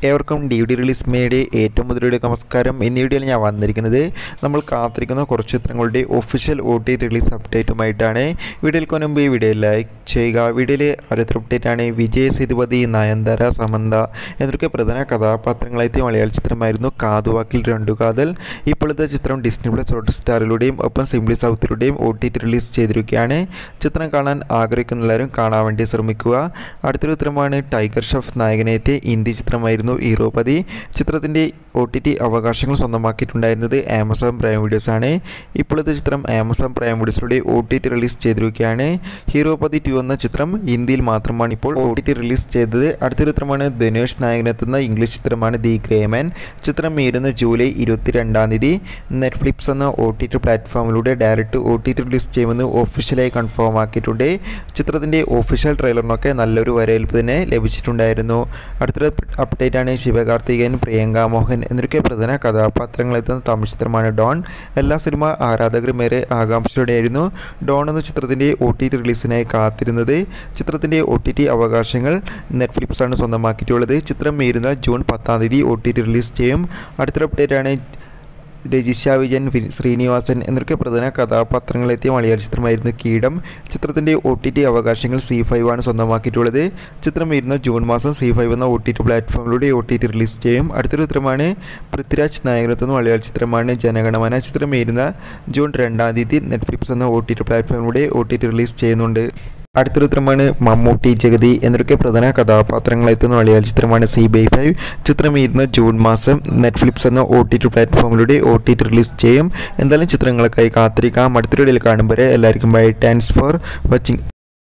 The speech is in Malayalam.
ഏവർക്കും ഡി ഡി റിലീസ് മേയുടെ ഏറ്റവും മുതലുള്ള നമസ്കാരം എന്നീ വീഡിയോയിൽ ഞാൻ വന്നിരിക്കുന്നത് നമ്മൾ കാത്തിരിക്കുന്ന കുറച്ച് ചിത്രങ്ങളുടെ ഒഫീഷ്യൽ ഒ ടി റിലീസ് അപ്ഡേറ്റുമായിട്ടാണ് വീഡിയോയിൽ മുൻപ് ഈ വീഡിയോ ലൈക്ക് ചെയ്യുക വീഡിയോയിലെ അടുത്ത അപ്ഡേറ്റ് ആണ് വിജയ് സേതുപതി നയൻതാര സമന്ത എന്നൊക്കെ പ്രധാന കഥാപാത്രങ്ങളായിട്ട് മലയാള ചിത്രമായിരുന്നു കാതുവാക്കിൽ രണ്ടു കാതൽ ഇപ്പോഴത്തെ ചിത്രം ഡിസ്നി പ്ലസ് ഹോട്ട് സ്റ്റാറിലൂടെയും ഒപ്പം സിംപ്ലി സൗത്തിലൂടെയും ഒ ടി റിലീസ് ചെയ്തിരിക്കുകയാണ് ചിത്രം കാണാൻ ആഗ്രഹിക്കുന്ന എല്ലാവരും കാണാൻ വേണ്ടി ശ്രമിക്കുക അടുത്തൊരു ചിത്രമാണ് ടൈഗർ ഷെഫ് നായകനേറ്റ് ഹിന്ദി ചിത്രമായിരുന്നു ഹീറോപതി ചിത്രത്തിൻ്റെ ഒ ടി ടി അവകാശങ്ങൾ സ്വന്തമാക്കിയിട്ടുണ്ടായിരുന്നത് ആമസോൺ പ്രൈം വീഡിയോസ് ആണ് ഇപ്പോഴത്തെ ചിത്രം ആമസോൺ പ്രൈം വീഡിയോസിലൂടെ ഒ ടി ടി റിലീസ് ചെയ്തിരിക്കുകയാണ് ഹീറോപതി ടു എന്ന ചിത്രം ഹിന്ദിയിൽ മാത്രമാണ് ഇപ്പോൾ ഒ ടി ടി റിലീസ് ചെയ്തത് അടുത്തൊരു ചിത്രമാണ് ധനുഷ് നായകനെത്തുന്ന ഇംഗ്ലീഷ് ചിത്രമാണ് ദി ഗ്രേമൻ ചിത്രം വരുന്ന ജൂലൈ ഇരുപത്തി രണ്ടാം തീയതി നെറ്റ്ഫ്ലിക്സ് എന്ന ഒ ടി ടി പ്ലാറ്റ്ഫോമിലൂടെ direct O T T release ചെയ്യുമെന്ന് ഒഫീഷ്യലായി കൺഫേം ആക്കിയിട്ടുണ്ട് ചിത്രത്തിൻ്റെ ഒഫീഷ്യൽ ട്രെയിലറിനൊക്കെ നല്ലൊരു വരവേൽപ്പ് തന്നെ ലഭിച്ചിട്ടുണ്ടായിരുന്നു അടുത്തൊരു അപ്ഡേറ്റ് ആണ് ശിവകാർത്തികൻ പ്രിയങ്ക മോഹൻ എന്നൊക്കെ പ്രധാന കഥാപാത്രങ്ങളെത്തുന്ന തമിഴ് ചിത്രമാണ് ഡോൺ എല്ലാ സിനിമ ആരാധകരും ഏറെ ആകാംക്ഷയോടെയായിരുന്നു ഡോൺ എന്ന ചിത്രത്തിൻ്റെ ഒ ടി ടി റിലീസിനായി കാത്തിരുന്നത് ചിത്രത്തിൻ്റെ ഒ ടി ടി അവകാശങ്ങൾ നെറ്റ്ഫ്ലിക്സ് ആണ് സ്വന്തമാക്കിയിട്ടുള്ളത് ചിത്രം വരുന്ന ജൂൺ പത്താം തീയതി ഒ ടി ടി റിലീസ് ചെയ്യും അടുത്തൊരു അപ്ഡേറ്റ് ആണ് രജിഷ വിജയൻ വി- ശ്രീനിവാസൻ എന്നൊക്കെ പ്രധാന കഥാപാത്രങ്ങളെത്തിയ മലയാള ചിത്രമായിരുന്നു കീടം ചിത്രത്തിൻ്റെ ഒ ടി ടി അവകാശങ്ങൾ സി ഫൈവ് ആണ് സ്വന്തമാക്കിയിട്ടുള്ളത് ചിത്രം വരുന്ന ജൂൺ മാസം സി ഫൈവ് എന്ന ഒ ടി ടി പ്ലാറ്റ്ഫോമിലൂടെ ഒ ടി ടി റിലീസ് ചെയ്യും അടുത്തൊരു ചിത്രമാണ് പൃഥ്വിരാജ് നായകനെത്തുന്ന മലയാള ചിത്രമാണ് ജനഗണമന ചിത്രം വരുന്ന ജൂൺ രണ്ടാം തീയതി നെറ്റ്ഫ്ലിക്സ് എന്ന ഒ ടി ടി പ്ലാറ്റ്ഫോമിലൂടെ ഒ ടി ടി റിലീസ് ചെയ്യുന്നുണ്ട് അടുത്തൊരു ചിത്രമാണ് മമ്മൂട്ടി ജഗതി എന്നൊക്കെ പ്രധാന കഥാപാത്രങ്ങളെത്തുന്ന മലയാള ചിത്രമാണ് സി ബൈ ഫൈവ് ചിത്രം വരുന്ന ജൂൺ മാസം നെറ്റ്ഫ്ലിക്സ് എന്ന ഒ ടി ടി പ്ലാറ്റ്ഫോമിലൂടെ ഒ ടി ടി റിലീസ് ചെയ്യും എന്തായാലും ചിത്രങ്ങൾക്കായി കാത്തിരിക്കാം അടുത്തൊരു വീഡിയോയിൽ കാണുമ്പോൾ എല്ലാവർക്കും ബൈ താങ്ക്സ് ഫോർ വാച്ചിങ്